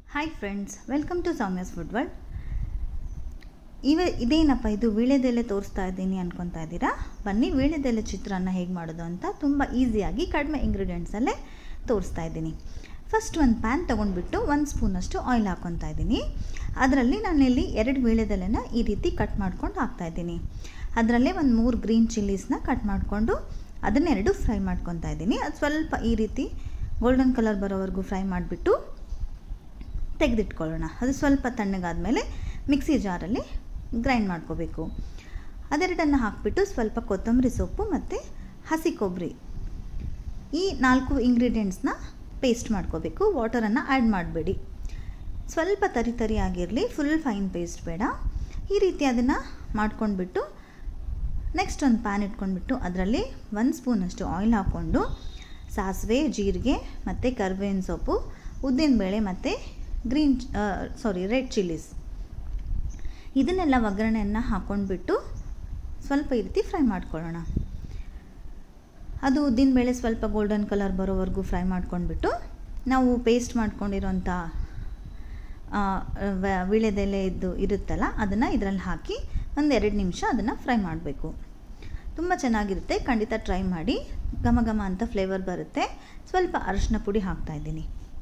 hi friends welcome to Soumya's food world ಇವ ಇದೇನಪ್ಪ ಇದು ವೀಳ್ಯದೆಲೆ ತೋರಿಸ್ತಾ ಇದ್ದೀನಿ ಅನ್ಕೊತಾ ಇದ್ದೀರಾ ಬನ್ನಿ ವೀಳ್ಯದೆಲೆ ಚಿತ್ರಾನ್ನ ಹೇಗೆ ಮಾಡೋದು ಅಂತ ತುಂಬ ಈಸಿಯಾಗಿ ಕಡಿಮೆ ಇಂಗ್ರೀಡಿಯೆಂಟ್ಸಲ್ಲೇ ತೋರಿಸ್ತಾ ಇದ್ದೀನಿ ಫಸ್ಟ್ ಒಂದು ಪ್ಯಾನ್ ತೊಗೊಂಡ್ಬಿಟ್ಟು ಒಂದು ಸ್ಪೂನಷ್ಟು ಆಯಿಲ್ ಹಾಕ್ಕೊತಾ ಇದ್ದೀನಿ ಅದರಲ್ಲಿ ನಾನಿಲ್ಲಿ ಎರಡು ವೀಳ್ಯದೆಲೆನ ಈ ರೀತಿ ಕಟ್ ಮಾಡ್ಕೊಂಡು ಹಾಕ್ತಾಯಿದ್ದೀನಿ ಅದರಲ್ಲೇ ಒಂದು ಮೂರು ಗ್ರೀನ್ ಚಿಲ್ಲೀಸ್ನ ಕಟ್ ಮಾಡಿಕೊಂಡು ಅದನ್ನೆರಡು ಫ್ರೈ ಮಾಡ್ಕೊತಾ ಇದ್ದೀನಿ ಅದು ಸ್ವಲ್ಪ ಈ ರೀತಿ ಗೋಲ್ಡನ್ ಕಲರ್ ಬರೋವರೆಗೂ ಫ್ರೈ ಮಾಡಿಬಿಟ್ಟು ತೆಗೆದಿಟ್ಕೊಳ್ಳೋಣ ಅದು ಸ್ವಲ್ಪ ತಣ್ಣಗಾದಮೇಲೆ ಮಿಕ್ಸಿ ಜಾರಲ್ಲಿ ಗ್ರೈಂಡ್ ಮಾಡ್ಕೋಬೇಕು ಅದೆರಡನ್ನು ಹಾಕಿಬಿಟ್ಟು ಸ್ವಲ್ಪ ಕೊತ್ತಂಬರಿ ಸೊಪ್ಪು ಮತ್ತು ಹಸಿ ಕೊಬ್ಬರಿ ಈ ನಾಲ್ಕು ಇಂಗ್ರೀಡಿಯೆಂಟ್ಸ್ನ ಪೇಸ್ಟ್ ಮಾಡ್ಕೋಬೇಕು ವಾಟರನ್ನು ಆ್ಯಡ್ ಮಾಡಬೇಡಿ ಸ್ವಲ್ಪ ತರಿ ತರಿ ಆಗಿರಲಿ ಫುಲ್ ಫೈನ್ ಪೇಸ್ಟ್ ಬೇಡ ಈ ರೀತಿ ಅದನ್ನು ಮಾಡ್ಕೊಂಡ್ಬಿಟ್ಟು ನೆಕ್ಸ್ಟ್ ಒಂದು ಪ್ಯಾನ್ ಇಟ್ಕೊಂಡ್ಬಿಟ್ಟು ಅದರಲ್ಲಿ ಒಂದು ಸ್ಪೂನಷ್ಟು ಆಯಿಲ್ ಹಾಕ್ಕೊಂಡು ಸಾಸಿವೆ ಜೀರಿಗೆ ಮತ್ತು ಕರ್ಬೇವಿನ ಸೊಪ್ಪು ಉದ್ದಿನಬೇಳೆ ಮತ್ತು ಗ್ರೀನ್ ಸಾರಿ ರೆಡ್ ಚಿಲ್ಲೀಸ್ ಇದನ್ನೆಲ್ಲ ಒಗ್ಗರಣೆಯನ್ನು ಹಾಕ್ಕೊಂಡ್ಬಿಟ್ಟು ಸ್ವಲ್ಪ ಈ ರೀತಿ ಫ್ರೈ ಮಾಡ್ಕೊಳ್ಳೋಣ ಅದು ಉದ್ದಿನಬೇಳೆ ಸ್ವಲ್ಪ ಗೋಲ್ಡನ್ ಕಲರ್ ಬರೋವರೆಗೂ ಫ್ರೈ ಮಾಡ್ಕೊಂಡ್ಬಿಟ್ಟು ನಾವು ಪೇಸ್ಟ್ ಮಾಡ್ಕೊಂಡಿರೋಂಥ ವೀಳ್ಯದೆಲೆ ಇದ್ದು ಇರುತ್ತಲ್ಲ ಅದನ್ನು ಇದರಲ್ಲಿ ಹಾಕಿ ಒಂದು ಎರಡು ನಿಮಿಷ ಅದನ್ನು ಫ್ರೈ ಮಾಡಬೇಕು ತುಂಬ ಚೆನ್ನಾಗಿರುತ್ತೆ ಖಂಡಿತ ಟ್ರೈ ಮಾಡಿ ಘಮ ಘಮ ಅಂತ ಫ್ಲೇವರ್ ಬರುತ್ತೆ ಸ್ವಲ್ಪ ಅರಶಿನ ಪುಡಿ ಹಾಕ್ತಾಯಿದ್ದೀನಿ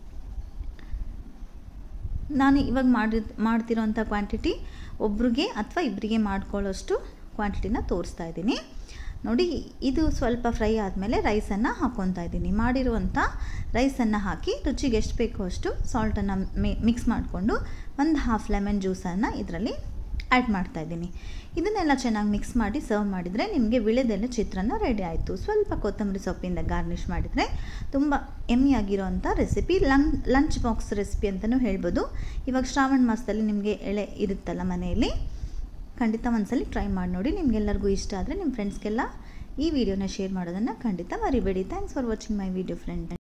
ನಾನು ಇವಾಗ ಮಾಡಿ ಮಾಡ್ತಿರೋಂಥ ಕ್ವಾಂಟಿಟಿ ಒಬ್ರಿಗೆ ಅಥವಾ ಇಬ್ಬರಿಗೆ ಮಾಡ್ಕೊಳ್ಳೋಷ್ಟು ಕ್ವಾಂಟಿಟಿನ ತೋರಿಸ್ತಾ ಇದ್ದೀನಿ ನೋಡಿ ಇದು ಸ್ವಲ್ಪ ಫ್ರೈ ಆದಮೇಲೆ ರೈಸನ್ನು ಹಾಕ್ಕೊತಾ ಇದ್ದೀನಿ ಮಾಡಿರುವಂಥ ರೈಸನ್ನು ಹಾಕಿ ರುಚಿಗೆ ಎಷ್ಟು ಬೇಕೋ ಅಷ್ಟು ಸಾಲ್ಟನ್ನು ಮಿಕ್ಸ್ ಮಾಡಿಕೊಂಡು ಒಂದು ಹಾಫ್ ಲೆಮನ್ ಜ್ಯೂಸನ್ನು ಇದರಲ್ಲಿ ಆ್ಯಡ್ ಮಾಡ್ತಾ ಇದ್ದೀನಿ ಇದನ್ನೆಲ್ಲ ಚೆನ್ನಾಗಿ ಮಿಕ್ಸ್ ಮಾಡಿ ಸರ್ವ್ ಮಾಡಿದರೆ ನಿಮಗೆ ವಿಳೆದೆಲೆ ಚಿತ್ರಾನ್ನ ರೆಡಿ ಆಯಿತು ಸ್ವಲ್ಪ ಕೊತ್ತಂಬರಿ ಸೊಪ್ಪಿಂದ ಗಾರ್ನಿಷ್ ಮಾಡಿದರೆ ತುಂಬ ಎಮ್ಮಿಯಾಗಿರೋವಂಥ ರೆಸಿಪಿ ಲಂಗ್ ಲಂಚ್ ಬಾಕ್ಸ್ ರೆಸಿಪಿ ಅಂತಲೂ ಹೇಳ್ಬೋದು ಇವಾಗ ಶ್ರಾವಣ ಮಾಸದಲ್ಲಿ ನಿಮಗೆ ಎಳೆ ಇರುತ್ತಲ್ಲ ಮನೆಯಲ್ಲಿ ಖಂಡಿತ ಒಂದ್ಸಲಿ ಟ್ರೈ ಮಾಡಿ ನೋಡಿ ನಿಮಗೆಲ್ಲರಿಗೂ ಇಷ್ಟ ಆದರೆ ನಿಮ್ಮ ಫ್ರೆಂಡ್ಸ್ಗೆಲ್ಲ ಈ ವಿಡಿಯೋನ ಶೇರ್ ಮಾಡೋದನ್ನು ಖಂಡಿತ ಮರಿಬೇಡಿ thanks for watching my video friend